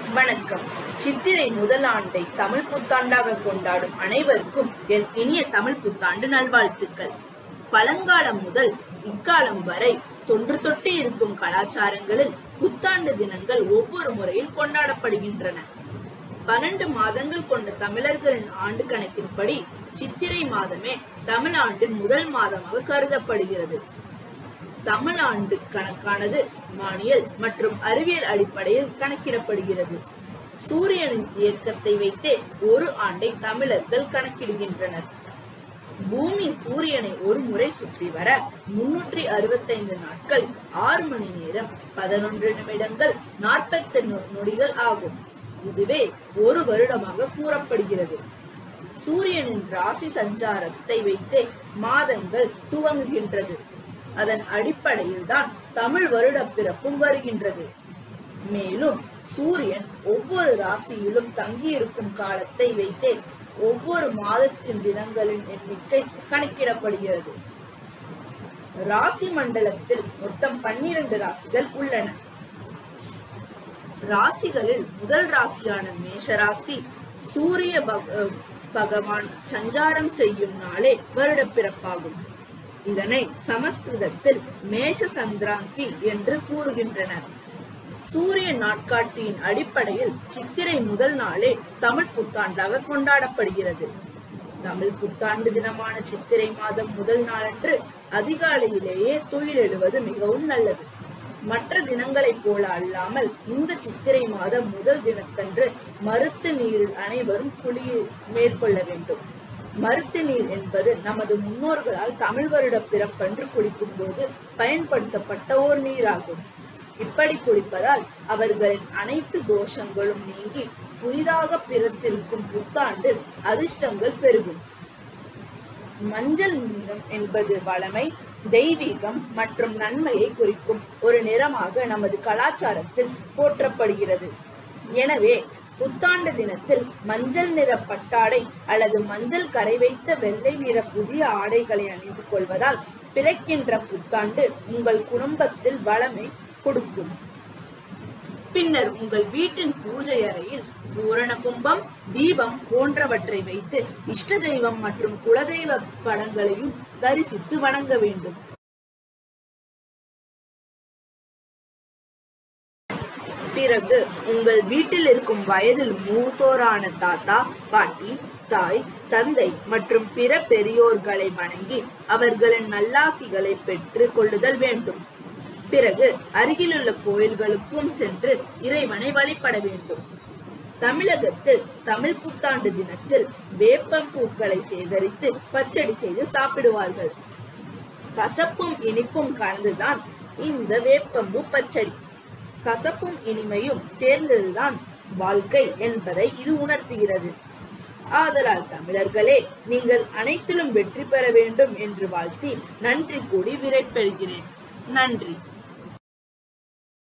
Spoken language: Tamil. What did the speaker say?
வணக்கம் சித்திரை முதல் ஆண்டை தமிழ் புத்தாண்டாக கொண்டாடும் அனைவருக்கும் என் இனிய தமிழ் புத்தாண்டு நல்வாழ்த்துக்கள் பழங்காலம் முதல் இக்காலம் வரை தொன்று தொட்டு இருக்கும் கலாச்சாரங்களில் புத்தாண்டு தினங்கள் ஒவ்வொரு முறையில் கொண்டாடப்படுகின்றன பன்னெண்டு மாதங்கள் கொண்ட தமிழர்களின் ஆண்டு கணக்கின்படி சித்திரை மாதமே தமிழ் ஆண்டின் முதல் மாதமாக கருதப்படுகிறது தமிழ் ஆண்டு கணக்கானது வானியல் மற்றும் அறிவியல் அடிப்படையில் கணக்கிடப்படுகிறது சூரியனின் இயக்கத்தை வைத்தே ஒரு ஆண்டை தமிழர்கள் கணக்கிடுகின்றனர் பூமி சூரியனை ஒரு முறை சுற்றி வர முன்னூற்றி அறுபத்தைந்து நாட்கள் ஆறு மணி நேரம் பதினொன்று நிமிடங்கள் நாற்பத்தி நொடிகள் ஆகும் இதுவே ஒரு வருடமாக கூறப்படுகிறது சூரியனின் ராசி சஞ்சாரத்தை வைத்தே மாதங்கள் துவங்குகின்றது அதன் அடிப்படையில் தான் தமிழ் வருட பிறப்பும் வருகின்றது மேலும் சூரியன் ஒவ்வொரு ராசியிலும் தங்கியிருக்கும் காலத்தை வைத்தே ஒவ்வொரு மாதத்தின் தினங்களின் எண்ணிக்கை கணக்கிடப்படுகிறது ராசி மண்டலத்தில் மொத்தம் பன்னிரண்டு ராசிகள் உள்ளன ராசிகளில் முதல் ராசியான மேஷ ராசி சூரிய பக- பகவான் சஞ்சாரம் செய்யும் நாளே வருடப்பிறப்பாகும் இதனை சமஸ்கிருதத்தில் மேஷ சந்திராந்தி என்று கூறுகின்றனர் சூரிய நாட்காட்டியின் அடிப்படையில் சித்திரை முதல் நாளே தமிழ் புத்தாண்டாக கொண்டாடப்படுகிறது தமிழ் புத்தாண்டு தினமான சித்திரை மாதம் முதல் நாளன்று அதிகாலையிலேயே துயிலெழுவது மிகவும் நல்லது மற்ற தினங்களைப் போல அல்லாமல் இந்த சித்திரை மாதம் முதல் தினத்தன்று மருத்து நீரில் அனைவரும் குளிய மேற்கொள்ள வேண்டும் மருத்து நீர் என்பது நமது முன்னோர்களால் தமிழ் வருட பிறப்பன்று குடிக்கும் போது பயன்படுத்தப்பட்ட ஓர் நீராகும் இப்படி குடிப்பதால் அவர்களின் அனைத்து தோஷங்களும் நீங்கி புதிதாக பிறத்திருக்கும் புத்தாண்டு அதிர்ஷ்டங்கள் பெருகும் மஞ்சள் நிறம் என்பது வளமை தெய்வீகம் மற்றும் நன்மையை குறிக்கும் ஒரு நிறமாக நமது கலாச்சாரத்தில் போற்றப்படுகிறது எனவே புத்தாண்டு தினத்தில் மஞ்சள் நிற பட்டாடை அல்லது மஞ்சள் கரை வைத்த வெள்ளை நிற புதிய ஆடைகளை அணிந்து கொள்வதால் பிறக்கின்ற புத்தாண்டு உங்கள் குடும்பத்தில் வளமை கொடுக்கும் பின்னர் உங்கள் வீட்டின் பூஜை அறையில் பூரண கும்பம் தீபம் போன்றவற்றை வைத்து இஷ்ட தெய்வம் மற்றும் குலதெய்வ படங்களையும் தரிசித்து வணங்க வேண்டும் பிறகு உங்கள் வீட்டில் இருக்கும் வயதில் மூத்தோரான தாத்தா பாட்டி தாய் தந்தை மற்றும் பிற பெரியோர்களை வணங்கி அவர்களின் நல்லாசிகளை பெற்று கொள்ளுதல் வேண்டும் பிறகு அருகிலுள்ள கோயில்களுக்கும் சென்று இறைவனை வழிபட வேண்டும் தமிழகத்தில் தமிழ் புத்தாண்டு தினத்தில் வேப்பம் பூக்களை சேகரித்து பச்சடி செய்து சாப்பிடுவார்கள் கசப்பும் இனிப்பும் கலந்துதான் இந்த வேப்பம்பு பச்சடி கசப்பும் இனிமையும் சேர்ந்ததுதான் வாழ்க்கை என்பதை இது உணர்த்துகிறது ஆதலால் தமிழர்களே நீங்கள் அனைத்திலும் வெற்றி பெற வேண்டும் என்று வாழ்த்தி நன்றி கூடி விடைபெறுகிறேன் நன்றி